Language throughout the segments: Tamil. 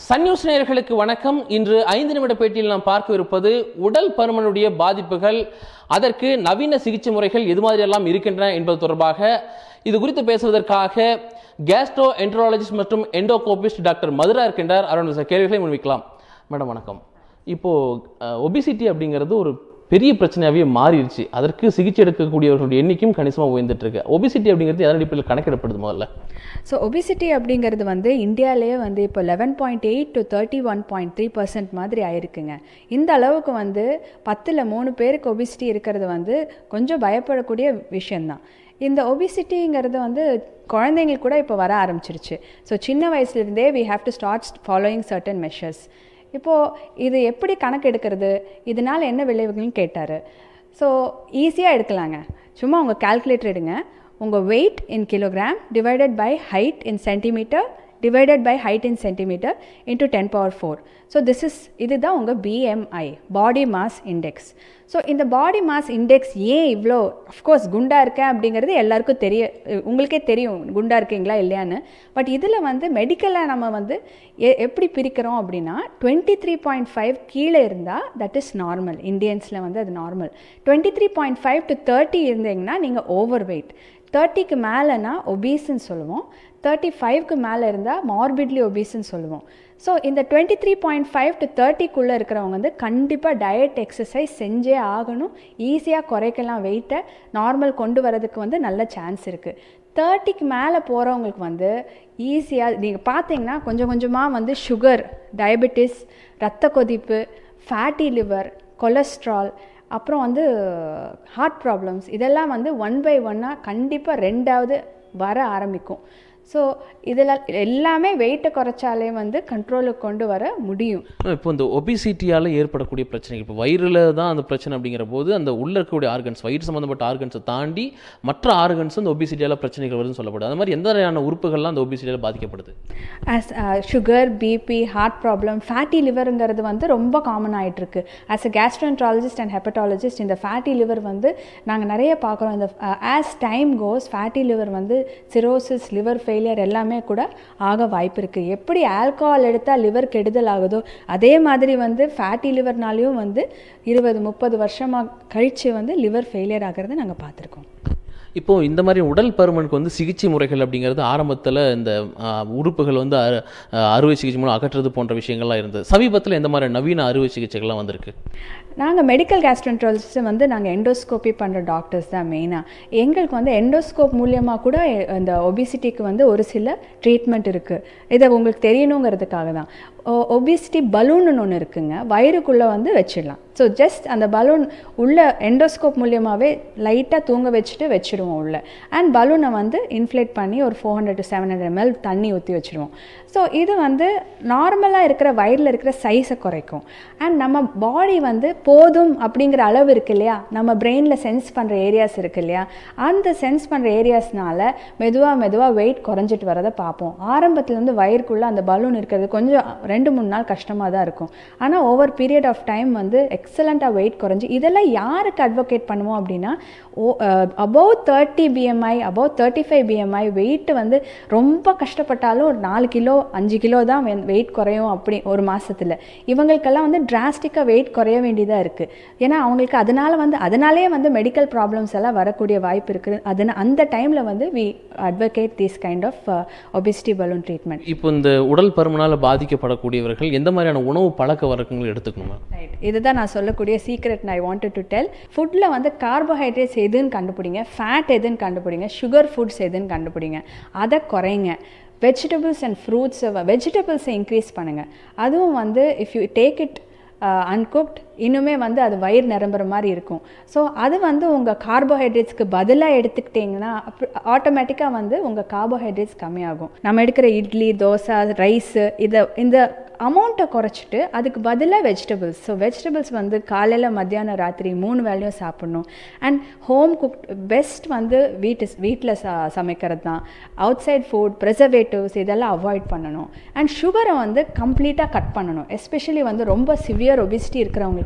சன் நியூஸ் நேயர்களுக்கு வணக்கம் இன்று ஐந்து நிமிட பேட்டியில் நாம் பார்க்கவிருப்பது உடல் பருமனுடைய பாதிப்புகள் அதற்கு நவீன சிகிச்சை முறைகள் எது மாதிரியெல்லாம் இருக்கின்றன என்பது தொடர்பாக இது குறித்து பேசுவதற்காக கேஸ்ட்ரோ என்ட்ரோலஜிஸ்ட் மற்றும் எண்டோகோபிஸ்ட் டாக்டர் மதுரா இருக்கின்றார் அவருடைய சில கேள்விகளை முன்வைக்கலாம் மேடம் வணக்கம் இப்போ ஒபிசிட்டி அப்படிங்கிறது ஒரு பெரிய பிரச்சனையாகவே மாறிடுச்சு அதற்கு சிகிச்சை எடுக்கக்கூடியவர்களுடைய எண்ணிக்கையும் கணிசமாக உயர்ந்துட்டு இருக்கு ஒபிசிட்டி அப்படிங்கிறது எதன் அடிப்படையில் கணக்கிடப்படுது முதல்ல ஸோ ஒபிசிட்டி அப்படிங்கிறது வந்து இந்தியாவிலேயே வந்து இப்போ eleven point eight to thirty one point three percent மாதிரி ஆயிருக்குங்க இந்த அளவுக்கு வந்து பத்தில் மூணு பேருக்கு ஒபிசிட்டி இருக்கிறது வந்து கொஞ்சம் பயப்படக்கூடிய விஷயந்தான் இந்த ஒபிசிட்டிங்கிறது வந்து குழந்தைங்களுக்கு கூட இப்போ வர ஆரம்பிச்சிருச்சு ஸோ சின்ன வயசுலேருந்தே we have to start following certain measures இப்போது இது எப்படி கணக்கு எடுக்கிறது இதனால் என்ன விளைவுகள்னு கேட்டார் ஸோ ஈஸியாக எடுக்கலாங்க சும்மா உங்கள் கால்குலேட்டர் எடுங்க உங்கள் weight in kilogram divided by height in centimetre divided by height in centimetre into ten power four so this is இதுதான் உங்கள் BMI body mass index so இந்த பாடி மாஸ் இண்டெக்ஸ் ஏன் இவ்வளோ அஃப்கோர்ஸ் குண்டா இருக்கேன் அப்படிங்கிறது எல்லாருக்கும் தெரிய உங்களுக்கே தெரியும் குண்டா இருக்கீங்களா இல்லையான்னு பட் இதில் வந்து மெடிக்கலாக நம்ம வந்து எ எப்படி பிரிக்கிறோம் அப்படின்னா டுவெண்ட்டி த்ரீ பாயிண்ட் ஃபைவ் கீழே இருந்தால் தட் இஸ் நார்மல் இந்தியன்ஸில் வந்து அது normal twenty three point five to thirty இருந்தீங்கன்னா நீங்கள் ஓவர் வெயிட் தேர்ட்டிக்கு மேலேனா ஒபீஸ்ன்னு சொல்லுவோம் தேர்ட்டி ஃபைவ்க்கு மேலே இருந்தால் மார்பிட்லி ஒபீஸ்ன்னு சொல்லுவோம் ஸோ இந்த twenty three point five to தேர்ட்டிக்குள்ளே இருக்கிறவங்க வந்து கண்டிப்பாக டயட் எக்ஸசைஸ் செஞ்சே ஆகணும் ஈஸியாக குறைக்கலாம் வெயிட்டை நார்மல் கொண்டு வரதுக்கு வந்து நல்ல சான்ஸ் இருக்குது தேர்ட்டிக்கு மேலே போகிறவங்களுக்கு வந்து ஈஸியாக நீங்கள் பார்த்தீங்கன்னா கொஞ்சம் கொஞ்சமாக வந்து சுகர் டயபெட்டிஸ் ரத்த கொதிப்பு ஃபேட்டி லிவர் கொலஸ்ட்ரால் அப்புறம் வந்து ஹார்ட் ப்ராப்ளம்ஸ் இதெல்லாம் வந்து ஒன் பை ஒன்னாக கண்டிப்பாக ரெண்டாவது வர ஆரம்பிக்கும் ஸோ இதில் எல்லாமே வெயிட்டை குறைச்சாலே வந்து கண்ட்ரோலுக்கு கொண்டு வர முடியும் இப்போ இந்த ஒபிசிட்டியால் ஏற்படக்கூடிய பிரச்சனைகள் இப்போ வயிறில் தான் அந்த பிரச்சனை அப்படிங்கிற போது அந்த உள்ள இருக்கக்கூடிய ஆர்கன்ஸ் வயிறு சம்மந்தப்பட்ட ஆர்கன்ஸை தாண்டி மற்ற ஆர்கன்ஸ் அந்த ஒபிசிட்டியால் பிரச்சனைகள் வருதுன்னு சொல்லப்படுது அது மாதிரி எந்த வகையான உறுப்புகள்லாம் அந்த ஒபிசிட்டியால் பாதிக்கப்படுது as sugar BP heart problem fatty லிவருங்கிறது வந்து ரொம்ப காமன் ஆகிட்டு இருக்கு ஆஸ் அ கேஸ்ட்ரோன்ட்ராலஜிஸ்ட் அண்ட் ஹெப்பட்டாலஜிஸ்ட் இந்த ஃபேட்டி லிவர் வந்து நாங்கள் நிறைய பார்க்குறோம் இந்த as time goes fatty liver வந்து சிரோசிஸ் லிவர் ஃபெயிலியர் எல்லாமே கூட ஆக வாய்ப்பு இருக்குது எப்படி ஆல்கஹால் எடுத்தால் லிவர் கெடுதல் ஆகுதோ அதே மாதிரி வந்து ஃபேட்டி லிவர்னாலையும் வந்து இருபது முப்பது வருஷமாக கழித்து வந்து லிவர் ஃபெயிலியர் ஆகிறத நாங்கள் பார்த்துருக்கோம் இப்போ இந்த மாதிரி உடல் பருமனுக்கு வந்து சிகிச்சை முறைகள் அப்படிங்கிறது ஆரம்பத்தில் இந்த உறுப்புகள் வந்து அறுவை சிகிச்சை மூலம் அகற்றுறது போன்ற விஷயங்கள்லாம் இருந்தது சமீபத்தில் எந்த மாதிரி நவீன அறுவை சிகிச்சைகள்லாம் வந்திருக்கு நாங்கள் மெடிக்கல் கேஸ்ட்ரன்ட்ராலஜிஸ்ட் வந்து நாங்கள் எண்டோஸ்கோப்பி பண்ணுற டாக்டர்ஸ் தான் மெயினாக எங்களுக்கு வந்து எண்டோஸ்கோப் மூலியமாக கூட இந்த ஒபிசிட்டிக்கு வந்து ஒரு சில ட்ரீட்மெண்ட் இருக்குது இதை உங்களுக்கு தெரியணுங்கிறதுக்காக தான் ஒபிசிட்டி பலூன்னு ஒன்று இருக்குங்க வயிறுக்குள்ளே வந்து வச்சிடலாம் ஸோ ஜஸ்ட் அந்த பலூன் உள்ள எண்டோஸ்கோப் மூலியமாகவே லைட்டாக தூங்க வச்சுட்டு வச்சுடுவோம் உள்ள அண்ட் பலூனை வந்து இன்ஃப்ளேட் பண்ணி ஒரு four hundred to seven hundred ML தண்ணி ஊற்றி வச்சுருவோம் ஸோ இது வந்து நார்மலாக இருக்கிற வயிறில் இருக்கிற சைஸை குறைக்கும் அண்ட் நம்ம பாடி வந்து போதும் அப்படிங்கிற அளவு இருக்கு இல்லையா நம்ம பிரெயினில் சென்ஸ் பண்ணுற ஏரியாஸ் இருக்கு இல்லையா அந்த சென்ஸ் பண்ணுற ஏரியாஸ்னால மெதுவாக மெதுவாக வெயிட் குறைஞ்சிட்டு வரதை பார்ப்போம் ஆரம்பத்துலேருந்து வயிறுக்குள்ளே அந்த பலூன் இருக்கிறது கொஞ்சம் ரெண்டு மூணு நாள் கஷ்டமாக தான் இருக்கும் ஆனால் ஓவர் பீரியட் ஆஃப் டைம் வந்து எக்ஸலண்ட்டாக வெயிட் குறைஞ்சி இதெல்லாம் யாருக்கு அட்வொகேட் பண்ணுவோம் அப்படின்னா oh above thirty BMI above thirty five BMI weight வந்து ரொம்ப கஷ்டப்பட்டாலும் ஒரு நாலு கிலோ அஞ்சு கிலோ தான் வெயிட் குறையும் அப்படி ஒரு மாதத்தில் இவங்களுக்கெல்லாம் வந்து டிராஸ்டிக்காக வெயிட் குறைய வேண்டியதாக இருக்குது ஏன்னா அவங்களுக்கு அதனால் வந்து அதனாலே வந்து மெடிக்கல் ப்ராப்ளம்ஸ் எல்லாம் வரக்கூடிய வாய்ப்பு இருக்குது அதனால் அந்த டைமில் வந்து we advocate this kind of obesity balloon treatment இப்போ இந்த உடல் பருமனால் பாதிக்கப்படக்கூடியவர்கள் எந்த மாதிரியான உணவு பழக்க வழக்கங்கள் எடுத்துக்கணுமா ரைட் இதுதான் நான் சொல்லக்கூடிய secret I wanted to tell ஃபுட்டில் வந்து கார்போஹைட்ரேட்ஸ் எதுன்னு கண்டுபிடிங்க ஃபேட் எதுன்னு கண்டுபிடிங்க சுகர் ஃபுட்ஸ் எதுன்னு கண்டுபிடிங்க அதை குறைங்க வெஜிடபிள்ஸ் அண்ட் ஃப்ரூட்ஸை வெஜிடபிள்ஸை இன்க்ரீஸ் பண்ணுங்கள் அதுவும் வந்து if you take it uncooked இன்னுமே வந்து அது வயிறு நிரம்புற மாதிரி இருக்கும் ஸோ அது வந்து உங்கள் கார்போஹைட்ரேட்ஸ்க்கு பதிலாக எடுத்துக்கிட்டிங்கன்னா ஆட்டோமேட்டிக்காக வந்து உங்கள் கார்போஹைட்ரேட்ஸ் கம்மியாகும் நம்ம எடுக்கிற இட்லி தோசை ரைஸு இதை இந்த அமௌண்ட்டை குறைச்சிட்டு அதுக்கு பதிலாக வெஜிடபிள்ஸ் ஸோ வெஜிடபிள்ஸ் வந்து காலையில் மத்தியானம் ராத்திரி மூணு வேலையும் சாப்பிட்ணும் அண்ட் ஹோம் குக் பெஸ்ட் வந்து வீட்டு வீட்டில் ச சமைக்கிறது தான் அவுட் சைட் ஃபுட் ப்ரிசர்வேட்டிவ்ஸ் இதெல்லாம் அவாய்ட் பண்ணணும் அண்ட் சுகரை வந்து கம்ப்ளீட்டாக கட் பண்ணணும் எஸ்பெஷலி வந்து ரொம்ப சிவியர் ஒபிசிட்டி இருக்கிறவங்களுக்கு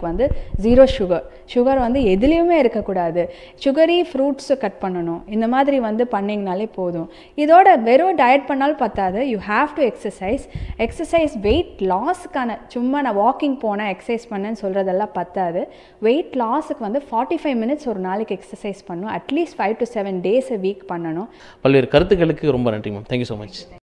வந்து ஜீரோ சுகர் சுகர் வந்து எதுலேயுமே இருக்கக்கூடாது சுகரி ஃப்ரூட்ஸை கட் பண்ணணும் இந்த மாதிரி வந்து பண்ணிங்கனாலே போதும் இதோட வெறும் டயட் பண்ணாலும் பத்தாது you have to exercise exercise weight லாஸுக்கான சும்மா நான் வாக்கிங் போனேன் எக்ஸசைஸ் பண்ணேன்னு சொல்கிறதெல்லாம் பத்தாது வெயிட் லாஸுக்கு வந்து ஃபார்ட்டி ஃபைவ் மினிட்ஸ் ஒரு நாளைக்கு எக்ஸசைஸ் பண்ணணும் at least five to seven days week பண்ணணும் பல்வேறு கருத்துக்களுக்கு ரொம்ப நன்றி மேம் தேங்க்யூ ஸோ மச்